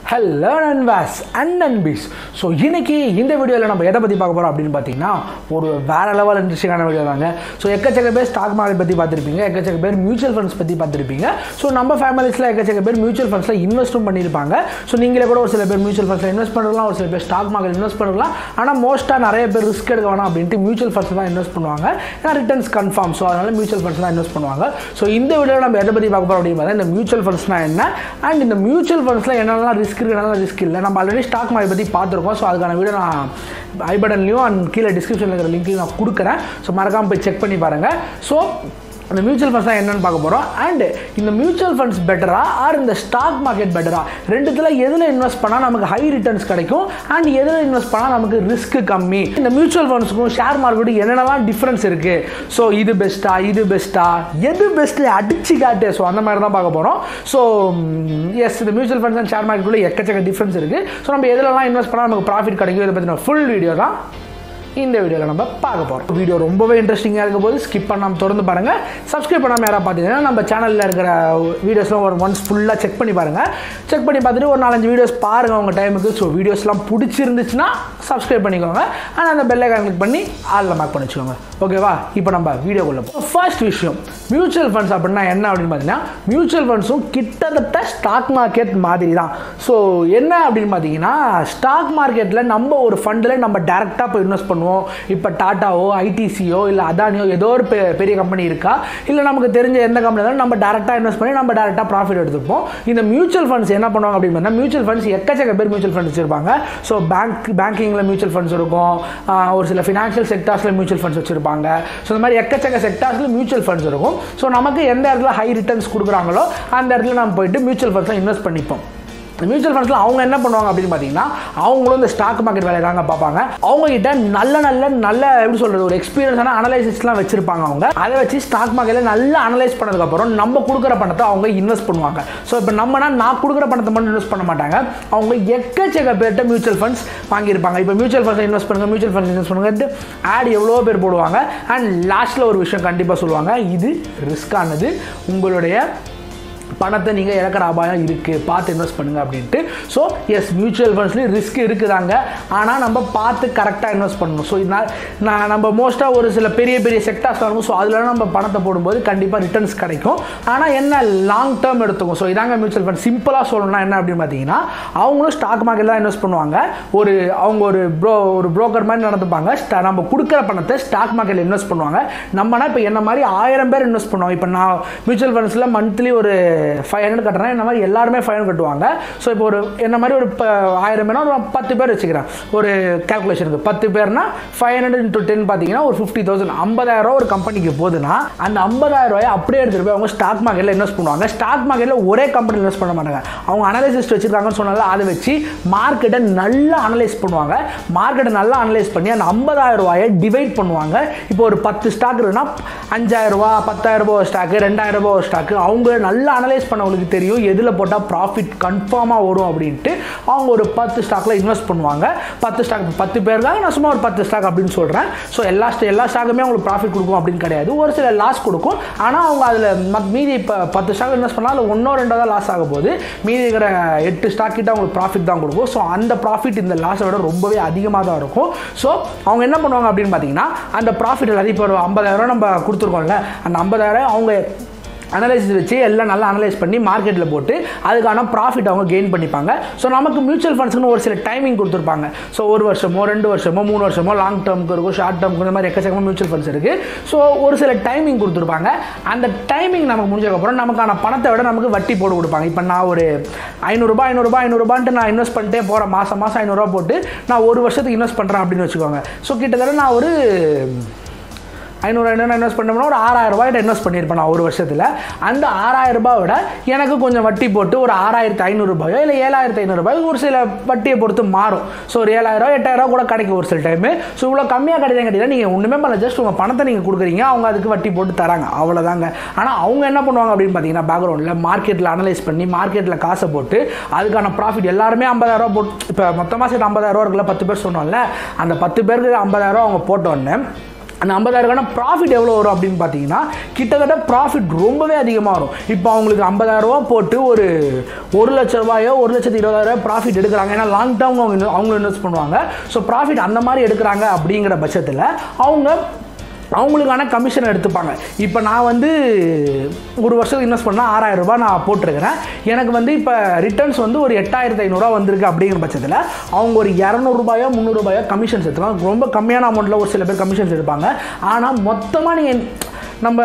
hello அன்வாஸ் and அன்பீஸ் so இன்னைக்கு இந்த வீடியோவில் நம்ம எதை பற்றி பார்க்க போகிறோம் அப்படின்னு பார்த்தீங்கன்னா ஒரு வேற லெவல் இன்ட்ரெஸ்டிங்கான வீடியோ தாங்க ஸோ எக்கச்சக்க பேர் ஸ்டாக் மார்க்கெட் பற்றி பார்த்துருப்பீங்க எக்கச்சக்க பேர் மியூச்சுவல் ஃபண்ட்ஸ் பற்றி பார்த்துருப்பீங்க ஸோ நம்ம ஃபேமிலிஸில் எக்கச்சக்க பேர் மியூச்சுவல் ஃபண்ட்ஸில் இன்வெஸ்ட்டும் பண்ணியிருப்பாங்க ஸோ நீங்களே கூட ஒரு சில பேர் மியூச்சுவல் ஃபண்ட்ஸில் இன்வெஸ்ட் பண்ணலாம் ஒரு சில பேர் ஸ்டாக் மார்க்கெட் இன்வெஸ்ட் பண்ணலாம் ஆனால் மோஸ்ட்டாக நிறைய பேர் ரிஸ்க் எடுக்க வேணாம் அப்படின்ட்டு மியூச்சுவல் ஃபண்ட்ஸ் தான் இன்வெஸ்ட் பண்ணுவாங்க ஏன்னா ரிட்டர்ன்ஸ் கன்ஃபார்ம் ஸோ அதனால் மியூச்சுவல் ஃபண்ட்ஸ் தான் இன்வெஸ்ட் பண்ணுவாங்க ஸோ இந்த வீடியோவில் நம்ம எதை பற்றி பார்க்க போகிறோம் அப்படின்னு பார்த்தா இந்த மியூச்சுவல் ஃபண்ட்ஸ்னா என்ன அண்ட் இந்த மியூச்சுவல் ஃபண்ட்ஸில் என்னெல்லாம் ரிஸ்க் இருக்குது என்னெல்லாம் ரிஸ்க் இல்லை நம்ம ஆல்ரெடி ஸ்டாக் மார்க்கெட் பற்றி பார்த்துருக்கோம் ஸோ அதுக்கான வீடியோ நான் ஐ பட்டன்லையும் அண்ட் கீழே டிஸ்கிரிப்ஷனில் இருக்கிற லிங்க்கையும் நான் கொடுக்குறேன் ஸோ மறக்காமல் போய் செக் பண்ணி பாருங்கள் ஸோ அந்த மியூச்சுவல் ஃபண்ட்ஸ் தான் என்னன்னு பார்க்க போகிறோம் அண்ட் இந்த மியூச்சுவல் ஃபண்ட்ஸ் பெட்டரா ஆர் இந்த ஸ்டாக் மார்க்கெட் பெட்டரா ரெண்டுத்தில் எதில் இன்வெஸ்ட் பண்ணால் நமக்கு ஹை ரிட்டர்ன்ஸ் கிடைக்கும் அண்ட் எதில் இன்வெஸ்ட் பண்ணால் நமக்கு ரிஸ்க் கம்மி இந்த மியூச்சுவல் ஃபண்ட்ஸுக்கும் ஷேர் மார்க்கெட்டுக்கும் என்னென்னலாம் டிஃப்ரென்ஸ் இருக்குது ஸோ இது பெஸ்ட்டா இது பெஸ்ட்டா எது பெஸ்ட்டு அடிச்சு காட்டு ஸோ அந்த மாதிரி தான் பார்க்க போகிறோம் ஸோ எஸ் இந்த மியூச்சுவல் ஃபண்ட்ஸ் அண்ட் ஷேர் மார்க்கெட்டுக்குள்ள எக்கச்சக்க டிஃப்ரென்ஸ் இருக்குது ஸோ நம்ம எதுலலாம் இன்வெஸ்ட் பண்ணால் நமக்கு ப்ராஃபிட் கிடைக்கும் இதை பற்றின ஃபுல் வீடியோ தான் இந்த வீடியோவில் நம்ம பார்க்க போகிறோம் வீடியோ ரொம்பவே இன்ட்ரெஸ்டிங்காக இருக்க போது ஸ்கிப் பண்ணாமல் தொடர்ந்து பாருங்கள் சப்ஸ்கிரைப் பண்ணாமல் யாராவது பார்த்தீங்கன்னா நம்ம சேனலில் இருக்கிற வீடியோஸ்லாம் ஒரு ஒன்ஸ் ஃபுல்லாக செக் பண்ணி பாருங்கள் செக் பண்ணி பார்த்துட்டு ஒரு நாலஞ்சு வீடியோஸ் பாருங்கள் உங்கள் டைமுக்கு ஸோ வீடியோஸ்லாம் பிடிச்சிருந்துச்சுன்னா சப்ஸ்கிரைப் பண்ணிக்கோங்க ஆனால் அந்த பெல்லை கிளிக் பண்ணி ஆளில் மார்க் பண்ணி வச்சுக்கோங்க ஓகேவா இப்போ நம்ம வீடியோக்குள்ளே போகிறோம் ஃபர்ஸ்ட் விஷயம் மியூச்சுவல் ஃபண்ட்ஸ் அப்படின்னா என்ன அப்படின்னு பார்த்தீங்கன்னா மியூச்சுவல் ஃபண்ட்ஸும் கிட்டத்தட்ட ஸ்டாக் மார்க்கெட் மாதிரி தான் ஸோ என்ன அப்படின்னு பார்த்தீங்கன்னா ஸ்டாக் மார்க்கெட்டில் நம்ம ஒரு ஃபண்டில் நம்ம டேரெக்டாக போய் இன்வெஸ்ட் பண்ணுவோம் இப்போ டாட்டாவோ ஐடிசியோ இல்லை அதானியோ ஏதோ ஒரு பெ- பெரிய கம்பெனி இருக்கா இல்லை நமக்கு தெரிஞ்ச எந்த கம்பெனி இருந்தாலும் நம்ம டேரெக்டாக இன்வெஸ்ட் பண்ணி நம்ம டேரெக்டாக ப்ராஃபிட் எடுத்துப்போம் இந்த மியூச்சுவல் ஃபண்ட்ஸ் என்ன பண்ணுவாங்க அப்படின்னு பார்த்தா மியூச்சுவல் ஃபண்ட்ஸ் எக்கச்சக்க பேர் மியூச்சுவல் ஃபண்ட்ஸ் வச்சிருப்பாங்க ஸோ பேங்க் பேங்கிங்கில் மியூச்சுவல் ஃபண்ட்ஸ் இருக்கும் ஆஹ் ஒரு சில ஃபினான்ஷியல் செக்டார்ஸில் மியூச்சுவல் ஃபண்ட்ஸ் வச்சிருப்பாங்க ஸோ இந்த மாதிரி எக்கச்சக்க செக்டார்ஸில் மியூச்சுவல் ஃபண்ட்ஸ் இருக்கும் ஸோ நமக்கு எந்த இடத்துல ஹை ரிட்டர்ன்ஸ் கொடுக்குறாங்களோ அந்த இடத்துல நம்ம போயிட்டு மியூச்சுவல் ஃபண்ட்ஸில் இன்வெஸ்ட் பண்ணிப்போம் மியூச்சுவல் ஃபண்ட்ஸில் அவங்க என்ன பண்ணுவாங்க அப்படின்னு பார்த்தீங்கன்னா அவங்களும் இந்த ஸ்டாக் மார்க்கெட் வேலையை தாங்க பார்ப்பாங்க அவங்க கிட்ட நல்ல நல்ல நல்ல எப்படி சொல்கிறது ஒரு எக்ஸ்பீரியன்ஸான அனலைசிஸ்லாம் வச்சிருப்பாங்க அவங்க அதை வச்சு ஸ்டாக் மார்க்கெட்டில் நல்லா அனலைஸ் பண்ணதுக்கப்புறம் நம்ம கொடுக்குற பணத்தை அவங்க இன்வெஸ்ட் பண்ணுவாங்க ஸோ இப்போ நம்மனா நான் கொடுக்குற பணத்தை மட்டும் இன்வெஸ்ட் பண்ண மாட்டாங்க அவங்க எக்கச்சக்க பேர்கிட்ட மியூச்சுவல் ஃபண்ட்ஸ் வாங்கியிருப்பாங்க இப்போ மியூச்சுவல் ஃபண்ட்ஸ் இன்வெஸ்ட் பண்ணுங்க மியூச்சுவல் ஃபண்ட்ஸ் இன்வெஸ்ட் பண்ணுங்க ஆட் எவ்வளோ பேர் போடுவாங்க அண்ட் லாஸ்ட்டில் ஒரு விஷயம் கண்டிப்பாக சொல்லுவாங்க இது ரிஸ்கானது உங்களுடைய பணத்தை நீங்கள் இழக்கிற அபாயம் இருக்குது பார்த்து இன்வெஸ்ட் பண்ணுங்க அப்படின்ட்டு ஸோ எஸ் மியூச்சுவல் ஃபண்ட்ஸ்லேயும் ரிஸ்க் இருக்குதாங்க ஆனால் நம்ம பார்த்து கரெக்டாக இன்வெஸ்ட் பண்ணணும் ஸோ இதனால் நான் நம்ம மோஸ்ட்டாக ஒரு சில பெரிய பெரிய செக்டார்ஸ் இருக்கும் ஸோ அதில் நம்ம பணத்தை போடும்போது கண்டிப்பாக ரிட்டர்ன்ஸ் கிடைக்கும் ஆனால் என்ன லாங் டேர்ம் எடுத்துக்கும் ஸோ இதாங்க மியூச்சுவல் ஃபண்ட் சிம்பிளாக சொல்லணும்னா என்ன அப்படின்னு பார்த்தீங்கன்னா அவங்களும் ஸ்டாக் மார்க்கெட்டில் தான் இன்வெஸ்ட் பண்ணுவாங்க ஒரு அவங்க ஒரு ப்ரோ ஒரு broker மாதிரி நடந்துப்பாங்க ஸ்ட- நம்ம கொடுக்குற பணத்தை ஸ்டாக் மார்க்கெட்டில் இன்வெஸ்ட் பண்ணுவாங்க நம்மனா இப்போ என்ன மாதிரி ஆயிரம் பேர் இன்வெஸ்ட் பண்ணுவாங்க இப்போ நான் மியூச்சுவல் ஃபண்ட்ஸில் மந்த்லி ஒரு ஃபைவ் ஹண்ட்ரட் கட்டுறேன் என்ன மாதிரி எல்லாருமே ஃபைவ் ஹண்ட்ரட் கட்டுவாங்க ஸோ இப்போ ஒரு என்ன மாதிரி ஒரு ப- ஆயிரம் பேர்னா ஒரு பத்து பேர் வச்சுக்கிறேன் ஒரு கேல்குலேஷனுக்கு பத்து பேர்னா ஃபைவ் ஹண்ட்ரட் இன்ட்டு டென் பார்த்தீங்கன்னா ஒரு ஃபிஃப்டி தௌசண்ட் ஐம்பதாயிரம் ரூபா ஒரு கம்பெனிக்கு போகுதுன்னா அந்த ஐம்பதாயிரம் ரூபாய் அப்படியே எடுத்துகிட்டு போய் அவங்க ஸ்டாக் மார்க்கெட்டில் இன்வெஸ்ட் பண்ணுவாங்க ஸ்டாக் மார்க்கெட்டில் ஒரே கம்பெனி இன்வெஸ்ட் பண்ண மாட்டாங்க அவங்க அனலைசிஸ்ட் வச்சிருக்காங்கன்னு சொன்னால அதை வச்சு மார்க்கெட்டை நல்லா அனலைஸ் பண்ணுவாங்க மார்க்கெட்டை நல்லா அனலைஸ் பண்ணி அந்த ஐம்பதாயிரம் ரூபாயை டிவைட் பண்ணுவாங்க இப்போ ஒரு பத்து ஸ்டாக் இருக்குன்னா அஞ்சாயிரம் ரூபா பத்தாயிரம் ரூபாய் ஸ்டாக்கு ரெண்டாயிரம் ரூபாய் ஒரு ஸ்டாக்கு அவங்க நல்லா அனலைஸ் பண்ணவங்களுக்கு தெரியும் எதில் போட்டால் ப்ராஃபிட் கன்ஃபார்மாக வரும் அப்படின்ட்டு அவங்க ஒரு பத்து ஸ்டாக்கில் இன்வெஸ்ட் பண்ணுவாங்க பத்து ஸ்டாக் பத்து பேர் தான் நான் சும்மா ஒரு பத்து ஸ்டாக் அப்படின்னு சொல்கிறேன் ஸோ எல்லா sta- எல்லா ஸ்டாக்குமே அவங்களுக்கு ப்ராஃபிட் கொடுக்கும் அப்படின்னு கிடையாது ஒரு சில லாஸ் கொடுக்கும் ஆனால் அவங்க அதில் மத் மீதி இப்போ பத்து ஸ்டாக் இன்வெஸ்ட் பண்ணால் அதில் ஒன்றோ ரெண்டோ தான் லாஸ் ஆக போகுது மீதி இருக்கிற எட்டு ஸ்டாக் கிட்ட அவங்களுக்கு ப்ராஃபிட் தான் கொடுக்கும் ஸோ அந்த ப்ராஃபிட் இந்த லாஸை விட ரொம்பவே அதிகமாக தான் இருக்கும் ஸோ அவங்க என்ன பண்ணுவாங்க அப்படின்னு பார்த்தீங்கன்னா அந்த ப்ராஃபிட் எல்லாத்தையும் இப்போ ஒரு ஐம்பதாயிரம் நம்ம கொடுத்துருக்கோம்ல அந்த ஐம்பதாயிரம் அவங்க அனலைசிஸ் வச்சு எல்லாம் நல்லா அனலைஸ் பண்ணி மார்க்கெட்டில் போட்டு அதுக்கான ப்ராஃபிட் அவங்க கெயின் பண்ணிப்பாங்க ஸோ நமக்கு மியூச்சுவல் ஃபண்ட்ஸ்னு ஒரு சில டைமிங் கொடுத்துருப்பாங்க ஸோ ஒரு வருஷமோ ரெண்டு வருஷமோ மூணு வருஷமோ லாங் டேர்முக்கு இருக்கும் ஷார்ட் டேர்முக்கு இந்த மாதிரி எக்கச்சக்கமாக மியூச்சுவல் ஃபண்ட்ஸ் இருக்குது ஸோ ஒரு சில டைமிங் கொடுத்துருப்பாங்க அந்த டைமிங் நமக்கு முடிஞ்சதுக்கப்புறம் நமக்கான பணத்தை விட நமக்கு வட்டி போட்டு கொடுப்பாங்க இப்போ நான் ஒரு ஐநூறுரூபா ஐநூறுரூபா ஐநூறுரூபான்ட்டு நான் இன்வெஸ்ட் பண்ணிட்டே போகிறேன் மாதம் மாதம் ஐநூறுரூவா போட்டு நான் ஒரு வருஷத்துக்கு இன்வெஸ்ட் பண்ணுறேன் அப்படின்னு வச்சுக்கோங்க ஸோ கிட்டத்தட்ட நான் ஒரு ஐநூறு ஐநூறு இன்வெஸ்ட் பண்ணோம்னா ஒரு ஆறாயிரம் ரூபாய்ட்ட இன்வெஸ்ட் பண்ணியிருப்பேன் நான் ஒரு வருஷத்தில் அந்த ஆறாயிரம் ரூபாய் விட எனக்கு கொஞ்சம் வட்டி போட்டு ஒரு ஆறாயிரத்து ஐநூறுரூபாயோ இல்லை ஏழாயிரத்து ஐநூறுரூபாயோ ஒரு சில வட்டியை பொறுத்து மாறும் ஸோ ஒரு ஏழாயிரம் எட்டாயிரம் கூட கிடைக்கும் ஒரு சில டைமு ஸோ இவ்வளோ கம்மியாக கிடையாது கேட்டீங்கன்னா நீங்கள் ஒன்றுமே பண்ணல ஜஸ்ட் உங்கள் பணத்தை நீங்கள் கொடுக்குறீங்க அவங்க அதுக்கு வட்டி போட்டு தராங்க அவ்வளோதாங்க ஆனால் அவங்க என்ன பண்ணுவாங்க அப்படின்னு பார்த்தீங்கன்னா பேக்ரவுண்டில் மார்க்கெட்டில் அனலைஸ் பண்ணி மார்க்கெட்டில் காசை போட்டு அதுக்கான ப்ராஃபிட் எல்லாருமே ஐம்பதாயிரரூபா போட்டு இப்போ மொத்தமாக சேர்த்து ஐம்பதாயிரரூவா இருக்குல்ல பத்து பேர் சொன்னோம்ல அந்த பத்து பேருக்கு ஐம்பதாயிரரூவா அவங்க போட்ட உடனே அந்த ஐம்பதாயிரக்கான ப்ராஃபிட் எவ்வளோ வரும் அப்படின்னு பார்த்தீங்கன்னா கிட்டத்தட்ட ப்ராஃபிட் ரொம்பவே அதிகமாக வரும் இப்போ அவங்களுக்கு ஐம்பதாயிரரூபா போட்டு ஒரு ஒரு லட்ச ரூபாயோ ஒரு லட்சத்து இருபதாயிரம் ப்ராஃபிட் எடுக்கிறாங்க ஏன்னா லாங் டேர்ம் அவங்க அவங்க இன்வெஸ்ட் பண்ணுவாங்க ஸோ ப்ராஃபிட் அந்த மாதிரி எடுக்கிறாங்க அப்படிங்கிற பட்சத்தில் அவங்க அவங்களுக்கான கமிஷன் எடுத்துப்பாங்க இப்போ நான் வந்து ஒரு வருஷத்துக்கு இன்வெஸ்ட் பண்ணால் ஆறாயிரம் ரூபாய் நான் போட்டிருக்கிறேன் எனக்கு வந்து இப்போ ரிட்டர்ன்ஸ் வந்து ஒரு எட்டாயிரத்து ஐநூறுரூவா வந்திருக்கு அப்படிங்கிற பட்சத்தில் அவங்க ஒரு இரநூறுபாயோ முந்நூறுபாயோ கமிஷன்ஸ் எடுத்துக்கலாம் ரொம்ப கம்மியான அமௌண்ட்டில் ஒரு சில பேர் கமிஷன்ஸ் எடுப்பாங்க ஆனால் மொத்தமாக நீங்கள் நம்ம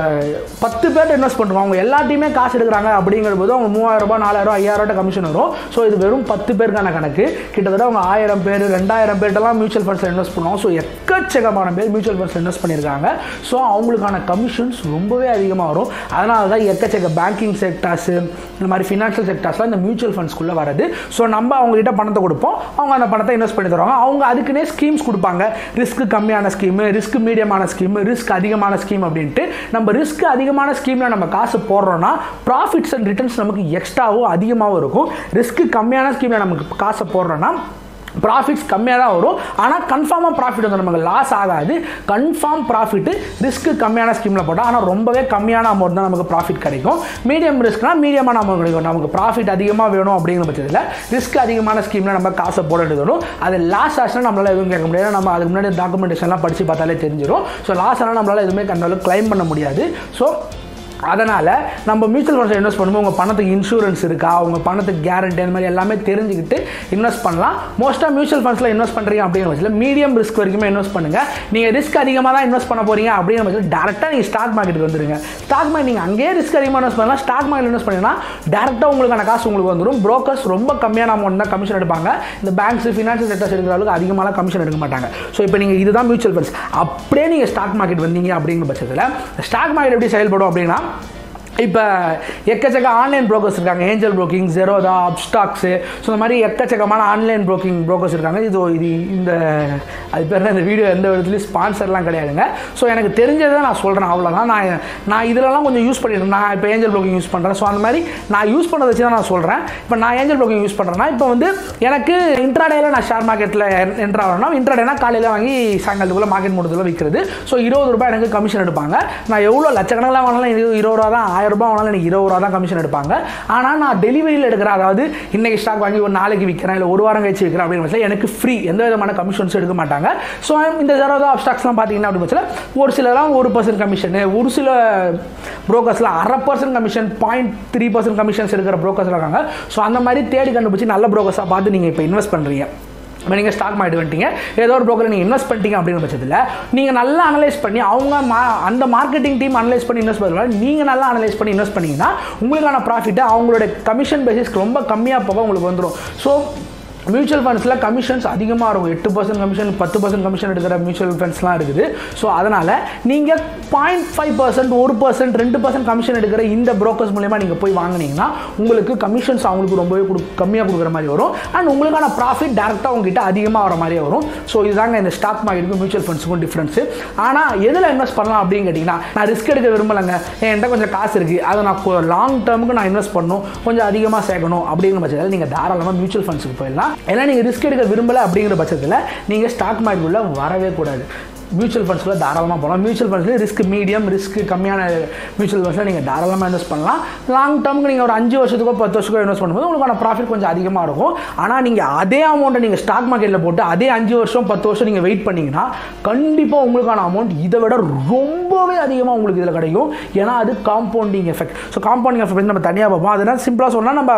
பத்து பேர்ட்ட இன்வெஸ்ட் பண்ணுறோம் அவங்க எல்லாத்தையுமே காசு எடுக்கிறாங்க அப்படிங்கிற போது அவங்க மூவாயிரம் ரூபாய் நாலாயிரம் ஐயாயிரம் கமிஷன் வரும் ஸோ இது வெறும் பத்து பேருக்கான கணக்கு கிட்டத்தட்ட அவங்க ஆயிரம் பேர் ரெண்டாயிரம் பேர்ட்டெல்லாம் மியூச்சுவல் ஃபண்ட்ஸில் இன்வெஸ்ட் பண்ணுவாங்க ஸோ எக்கச்சக்கமான பேர் மியூச்சுவல் ஃபண்ட்ஸில் இன்வெஸ்ட் பண்ணியிருக்காங்க ஸோ அவங்களுக்கான கமிஷன்ஸ் ரொம்பவே அதிகமாக வரும் அதனால தான் எக்கச்சக்க பேங்கிங் செக்டார்ஸு இந்த மாதிரி ஃபினான்ஷியல் செக்டார்ஸ்லாம் இந்த மியூச்சுவல் ஃபண்ட்ஸ்குள்ளே வருது ஸோ நம்ம அவங்ககிட்ட பணத்தை கொடுப்போம் அவங்க அந்த பணத்தை இன்வெஸ்ட் பண்ணி தருவாங்க அவங்க அதுக்குன்னே ஸ்கீம்ஸ் கொடுப்பாங்க ரிஸ்க் கம்மியான ஸ்கீமு ரிஸ்க் மீடியமான ஸ்கீமு ரிஸ்க் அதிகமான ஸ்கீம் அப்படின்ட்டு நம்ம ரிஸ்க் அதிகமான ஸ்கீமில் நம்ம காசு போடுறோன்னா ப்ராஃபிட்ஸ் அண்ட் ரிட்டர்ன்ஸ் நமக்கு எக்ஸ்ட்ராவும் அதிகமாகவும் இருக்கும் ரிஸ்க் கம்மியான ஸ்கீமில் நமக்கு காசை போடுறோன்னா ப்ராஃபிட்ஸ் கம்மியாக தான் வரும் ஆனால் கன்ஃபார்மாக ப்ராஃபிட் வந்து நமக்கு லாஸ் ஆகாது கன்ஃபார்ம் ப்ராஃபிட்டு ரிஸ்க் கம்மியான ஸ்கீமில் போட்டால் ஆனால் ரொம்பவே கம்மியான அமௌண்ட் தான் நமக்கு ப்ராஃபிட் கிடைக்கும் மீடியம் ரிஸ்க்னால் மீடியமான அமௌண்ட் கிடைக்கும் நமக்கு ப்ராஃபிட் அதிகமாக வேணும் அப்படிங்கிற பட்சத்தில் ரிஸ்க் அதிகமான ஸ்கீமில் நம்ம காசை போட வேண்டியது வரும் அது லாஸ் ஆச்சுன்னா நம்மளால் எதுவும் கேட்க முடியாது நம்ம அதுக்கு முன்னாடி டாக்குமெண்டேஷன்லாம் படித்து பார்த்தாலே தெரிஞ்சிடும் ஸோ லாஸ் ஆனால் நம்மளால் எதுவுமே கண்டாலும் கிளைம் பண்ண முடியாது ஸோ அதனால் நம்ம மியூச்சுவல் ஃபண்ட்ஸில் இன்வெஸ்ட் பண்ணும்போது உங்கள் பணத்துக்கு இன்சூரன்ஸ் இருக்கா உங்கள் பணத்துக்கு கேரண்டி அந்த மாதிரி எல்லாமே தெரிஞ்சுக்கிட்டு இன்வெஸ்ட் பண்ணலாம் மோஸ்ட்டாக மியூச்சுவல் ஃபண்ட்ஸில் இன்வெஸ்ட் பண்ணுறீங்க அப்படிங்கிற பட்சத்தில் மீடியம் ரிஸ்க் வரைக்குமே இன்வெஸ்ட் பண்ணுங்கள் நீங்கள் ரிஸ்க் அதிகமாக தான் இன்வெஸ்ட் பண்ண போகிறீங்க அப்படிங்கிற பட்சத்தில் டேரெக்டாக நீங்கள் ஸ்டாக் மார்க்கெட்டுக்கு வந்துருங்க ஸ்டாக் மார்க்கெட் நீங்கள் அங்கேயே ரிஸ்க் அதிகமாக இன்வெஸ்ட் பண்ணலாம் ஸ்டாக் மார்க்கெட் இன்வெஸ்ட் பண்ணிங்கன்னா டேரெக்டாக உங்களுக்கான காசு உங்களுக்கு வந்துடும் brokers ரொம்ப கம்மியான அமௌண்ட் தான் கமிஷன் எடுப்பாங்க இந்த பேங்க்ஸ் ஃபினான்ஷியல் செக்டர்ஸ் எடுக்கிற அளவுக்கு அதிகமான கமிஷன் எடுக்க மாட்டாங்க ஸோ இப்போ நீங்கள் இதுதான் மியூச்சுவல் ஃபண்ட்ஸ் அப்படியே நீங்கள் ஸ்டாக் மார்க்கெட் வந்தீங்க அப்படிங்கிற பட்சத்தில் ஸ்டாக் மார்க்கெட் எப்படி செயல்படும் அப்படின்னா இப்போ எக்கச்சக்க ஆன்லைன் brokers இருக்காங்க Angel broking Zerodha Upstox so இந்த மாதிரி எக்கச்சக்கமான ஆன்லைன் broking brokers இருக்காங்க இது இது இந்த அது பேர் இந்த வீடியோ எந்த விதத்துலையும் ஸ்பான்சர்லாம் கிடையாதுங்க ஸோ எனக்கு தெரிஞ்சதை நான் சொல்கிறேன் அவ்வளோதான் நான் நான் இதிலலாம் கொஞ்சம் யூஸ் பண்ணிட்டு நான் இப்போ ஏஞ்சல் broking யூஸ் பண்ணுறேன் ஸோ அந்த மாதிரி நான் யூஸ் பண்ணதை வச்சு தான் நான் சொல்கிறேன் இப்போ நான் ஏஞ்சல் broking யூஸ் பண்ணுறேன்னா இப்போ வந்து எனக்கு இன்ட்ராடேல நான் ஷேர் மார்க்கெட்டில் என்ட்ரு ஆகணும்னா இன்ட்ராடேனா காலையில் வாங்கி சாயங்காலத்துக்குள்ளே மார்க்கெட் முடிஞ்சதில் விற்கிறது ஸோ இருபது ரூபாய் எனக்கு கமிஷன் எடுப்பாங்க நான் எவ்வளோ லட்சக்கணக்கில் வாங்கினாலும் இருபது இருபது ரூபா தான் ஆயிரம் ரூபாய் வாங்கினாலும் எனக்கு இருபது ரூபா தான் கமிஷன் எடுப்பாங்க ஆனால் நான் டெலிவரியில் எடுக்கிறேன் அதாவது இன்னைக்கு ஸ்டாக் வாங்கி ஒரு நாளைக்கு விற்கிறேன் இல்லை ஒரு வாரம் கழிச்சு விற்கிறேன் அப்படின்னு பட்சத்தில் எனக்கு ஃப்ரீ எந்த விதமான கமிஷன்ஸும் எடுக்க மாட்டாங்க ஸோ இந்த ஜெரோதா ஸ்டாக்ஸ்லாம் பார்த்தீங்கன்னா அப்படி பட்சத்தில் ஒரு சிலலாம் ஒரு பர்சன்ட் கமிஷனு ஒரு சில ப்ரோக்கர்ஸில் அரை percent commission point three percent commissions எடுக்கிற ப்ரோக்கர்ஸ் இருக்காங்க ஸோ அந்த மாதிரி தேடி கண்டுபிடிச்சி நல்ல ப்ரோக்கர்ஸாக பார்த்து நீங்கள் இப்போ இன்வெஸ்ட் பண்ணுறீங்க இப்போ நீங்கள் ஸ்டாக் மார்க்கெட் வந்துட்டீங்க ஏதோ ஒரு ப்ரோக்கர் நீங்கள் இன்வெஸ்ட் பண்ணிட்டீங்க அப்படிங்கிற பட்சத்தில் நீங்கள் நல்லா அனலைஸ் பண்ணி அவங்க மா அந்த மார்க்கெட்டிங் டீம் அனலைஸ் பண்ணி இன்வெஸ்ட் பண்ணுறாங்க நீங்கள் நல்லா அனலைஸ் பண்ணி இன்வெஸ்ட் பண்ணீங்கன்னா உங்களுக்கான ப்ராஃபிட்டை அவங்களோட கமிஷன் பேசிஸ்க்கு ரொம்ப கம்மியாக போக உங்களுக்கு வந்துடும் ஸோ மியூச்சுவல் ஃபண்ட்ஸில் கமிஷன்ஸ் அதிகமாக இருக்கும் எட்டு பர்சன்ட் கமிஷன் பத்து பர்சன்ட் கமிஷன் எடுக்கிற மியூச்சுவல் ஃபண்ட்ஸ்லாம் இருக்குது ஸோ அதனால் நீங்கள் பாயிண்ட் ஃபைவ் பர்சன்ட் ஒரு பர்சன்ட் ரெண்டு பர்சன்ட் கமிஷன் எடுக்கிற இந்த brokers மூலயமா நீங்கள் போய் வாங்குனீங்கன்னா உங்களுக்கு கமிஷன்ஸ் அவங்களுக்கு ரொம்பவே கொடு கம்மியாக கொடுக்குற மாதிரி வரும் அண்ட் உங்களுக்கான ப்ராஃபிட் டேரெக்டாக உங்ககிட்ட அதிகமாக வர மாதிரியே வரும் ஸோ இதுதாங்க இந்த ஸ்டாக் மார்க்கெட்டுக்கும் மியூச்சுவல் ஃபண்ட்ஸுக்கும் டிஃப்ரென்ஸு ஆனால் எதில் இன்வெஸ்ட் பண்ணலாம் அப்படின்னு கேட்டிங்கன்னா நான் ரிஸ்க் எடுக்க விரும்பலைங்க என்கிட்ட கொஞ்சம் காசு இருக்குது அதை நான் லாங் டேர்முக்கு நான் இன்வெஸ்ட் பண்ணணும் கொஞ்சம் அதிகமாக சேர்க்கணும் அப்படிங்கிற பட்சத்தில் நீங்கள் தாராளமாக மியூச்சுவல் ஃபண்ட்ஸுக்கு போயிடலாம் ஏன்னா நீங்கள் ரிஸ்க் எடுக்க விரும்பலை அப்படிங்கிற பட்சத்தில் நீங்கள் ஸ்டாக் மார்க்கெட்டுக்குள்ளே வரவே கூடாது மியூச்சுவல் ஃபண்ட்ஸில் தாராளமாக போகலாம் மியூச்சுவல் ஃபண்ட்ஸில் ரிஸ்க் மீடியம் ரிஸ்க் கம்மியான மியூச்சுவல் ஃபண்ட்ஸில் நீங்கள் தாராளமாக இன்வெஸ்ட் பண்ணலாம் லாங் டேர்முக்கு நீங்கள் ஒரு அஞ்சு வருஷத்துக்கோ பத்து வருஷத்துக்கோ இன்வெஸ்ட் பண்ணும்போது உங்களுக்கான ப்ராஃபிட் கொஞ்சம் அதிகமாக இருக்கும் ஆனால் நீங்கள் அதே அமௌண்ட்டை நீங்கள் ஸ்டாக் மார்க்கெட்டில் போட்டு அதே அஞ்சு வருஷம் பத்து வருஷம் நீங்கள் வெயிட் பண்ணிங்கன்னா கண்டிப்பாக உங்களுக்கான அமௌண்ட் இதை விட ரொம்பவே அதிகமாக உங்களுக்கு இதில் கிடைக்கும் ஏன்னா அது compounding effect so compounding effect நம்ம தனியாக பார்ப்போம் அதனால் சிம்பிளாக சொன்னால் நம்ம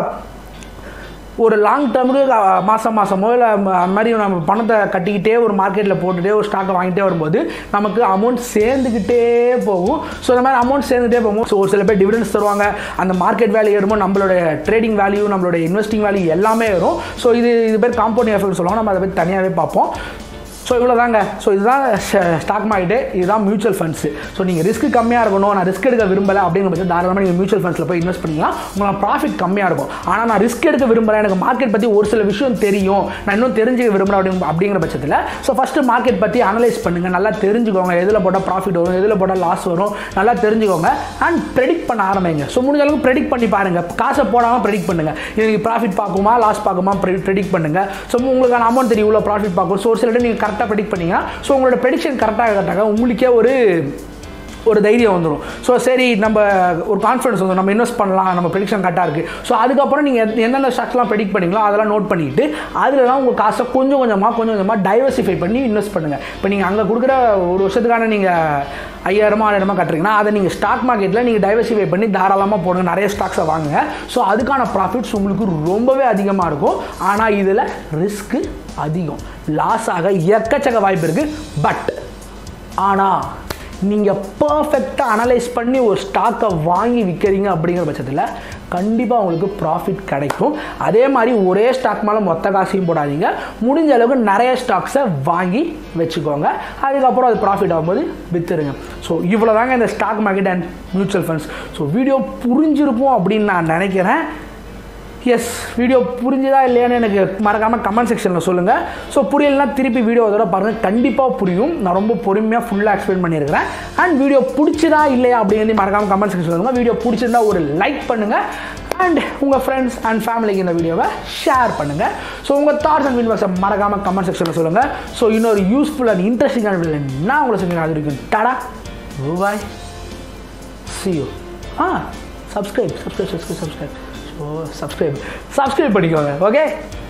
ஒரு லாங் டேர்முக்கு மாதம் மாதமோ இல்லை அந்த மாதிரி நம்ம பணத்தை கட்டிக்கிட்டே ஒரு மார்க்கெட்டில் போட்டுகிட்டே ஒரு ஸ்டாக்கை வாங்கிட்டே வரும்போது நமக்கு அமௌண்ட் சேர்ந்துக்கிட்டே போகும் ஸோ இந்த மாதிரி அமௌண்ட் சேர்ந்துட்டே போகும் ஸோ ஒரு சில பேர் டிவிடன்ஸ் தருவாங்க அந்த மார்க்கெட் வேல்யூ ஏறுமோ நம்மளோட ட்ரேடிங் வேல்யூ நம்மளோட இன்வெஸ்டிங் வேல்யூ எல்லாமே ஏறும் ஸோ இது இது பேர் காம்பவுண்டிங் எஃபெக்ட் சொல்லுவாங்க நம்ம அதை பற்றி தனியாகவே பார்ப்போம் ஸோ இவ்வளோ தாங்க ஸோ இதுதான் ஸ்டாக் மார்க்கெட்டு இதுதான் மியூச்சுவல் ஃபண்ட்ஸு ஸோ நீங்கள் ரிஸ்க் கம்மியாக இருக்கணும் நான் ரிஸ்க் எடுக்க விரும்பலை அப்படிங்கிற பட்சம் தாராளமாக நீங்கள் மியூச்சுவல் ஃபண்ட்ஸில் போய் இன்வெஸ்ட் பண்ணிக்கலாம் உங்களுக்கு ப்ராஃபிட் கம்மியாக இருக்கும் ஆனால் நான் ரிஸ்க் எடுக்க விரும்பலை எனக்கு மார்க்கெட் பற்றி ஒரு சில விஷயம் தெரியும் நான் இன்னும் தெரிஞ்சுக்க விரும்புகிறேன் அப்படிங்க அப்படிங்கிற பட்சத்தில் ஸோ ஃபஸ்ட்டு மார்க்கெட் பற்றி அனலைஸ் பண்ணுங்கள் நல்லா தெரிஞ்சுக்கோங்க எதில் போட்டால் ப்ராஃபிட் வரும் எதில் போட்டால் லாஸ் வரும் நல்லா தெரிஞ்சுக்கோங்க அண்ட் ப்ரெடிக்ட் பண்ண ஆரம்பிங்க ஸோ முடிஞ்ச அளவுக்கு ப்ரெடிக்ட் பண்ணி பாருங்கள் காசை போடாமல் ப்ரெடிக்ட் பண்ணுங்கள் இது ப்ராஃபிட் பார்க்குமா லாஸ் பார்க்குமா ப்ரெடிக்ட் பண்ணுங்கள் ஸோ உங்களுக்கான அமௌண்ட் தெரியும் இவ்வளோ ப்ராஃபிட் பார்க்கும் ஸோ ஒரு சில டைம் நீங்கள் கரெக்டாக கரெக்டாக ப்ரெடிக்ட் பண்ணீங்கன்னா ஸோ உங்களோட ப்ரெடிக்ஷன் கரெக்டாக கரெக்டாக உங்களுக்கே ஒரு ஒரு தைரியம் வந்துடும் ஸோ சரி நம்ம ஒரு கான்ஃபிடன்ஸ் வந்துடும் நம்ம இன்வெஸ்ட் பண்ணலாம் நம்ம ப்ரெடிக்ஷன் கரெக்டாக இருக்குது ஸோ அதுக்கப்புறம் நீங்கள் எந்தெந்த ஸ்டாக்ஸ்லாம் ப்ரெடிக்ட் பண்ணீங்களோ அதெல்லாம் நோட் பண்ணிட்டு அதுலலாம் உங்கள் காசை கொஞ்சம் கொஞ்சமாக கொஞ்சம் கொஞ்சமாக டைவர்சிஃபை பண்ணி இன்வெஸ்ட் பண்ணுங்கள் இப்போ நீங்கள் அங்கே கொடுக்குற ஒரு வருஷத்துக்கான நீங்கள் ஐயாயிரமா ஆயிரமா கட்டுறீங்கன்னா அதை நீங்கள் ஸ்டாக் மார்க்கெட்டில் நீங்கள் டைவர்சிஃபை பண்ணி தாராளமாக போடுங்க நிறைய ஸ்டாக்ஸை வாங்குங்க ஸோ அதுக்கான ப்ராஃபிட்ஸ் உங்களுக்கு ரொம்பவே அதிகமாக இருக்கும் ஆனால் இதில் ரிஸ்க்கு அதிகம் லாஸ் ஆக எக்கச்சக்க வாய்ப்பு இருக்குது பட் ஆனால் நீங்கள் பர்ஃபெக்டாக அனலைஸ் பண்ணி ஒரு ஸ்டாக்கை வாங்கி விற்கிறீங்க அப்படிங்கிற பட்சத்தில் கண்டிப்பாக உங்களுக்கு ப்ராஃபிட் கிடைக்கும் அதே மாதிரி ஒரே ஸ்டாக் மேலே மொத்த காசையும் போடாதீங்க முடிஞ்ச அளவுக்கு நிறைய ஸ்டாக்ஸை வாங்கி வச்சுக்கோங்க அதுக்கப்புறம் அது ப்ராஃபிட் ஆகும்போது விற்றுருங்க ஸோ இவ்வளோ தாங்க இந்த stock market and mutual funds so video புரிஞ்சிருக்கும் அப்படின்னு நான் நினைக்கிறேன் எஸ் வீடியோ புரிஞ்சுதா இல்லையான்னு எனக்கு மறக்காமல் கமெண்ட் செக்ஷனில் சொல்லுங்கள் ஸோ புரியலனா திருப்பி வீடியோ அதோட பாருங்கள் கண்டிப்பாக புரியும் நான் ரொம்ப பொறுமையாக ஃபுல்லாக எக்ஸ்பிளைன் பண்ணியிருக்கிறேன் அண்ட் வீடியோ பிடிச்சதா இல்லையா அப்படிங்கிறது மறக்காமல் கமெண்ட் செக்ஷன் சொல்லுங்கள் வீடியோ பிடிச்சிருந்தா ஒரு லைக் பண்ணுங்கள் அண்ட் உங்கள் ஃப்ரெண்ட்ஸ் அண்ட் ஃபேமிலிக்கு இந்த வீடியோவை ஷேர் பண்ணுங்கள் ஸோ உங்கள் தாட்ஸ் அண்ட் ஃபீட்பேக்ஸை மறக்காமல் கமெண்ட் செக்ஷனில் சொல்லுங்கள் ஸோ இன்னொரு யூஸ்ஃபுல் அண்ட் இன்ட்ரெஸ்டிங்கான வீடியோ நான் உங்களை சொல்லுங்கள் அது வரைக்கும் tata bye see you ah subscribe subscribe subscribe subscribe so subscribe subscribe பண்ணிக்கோங்க ஓகே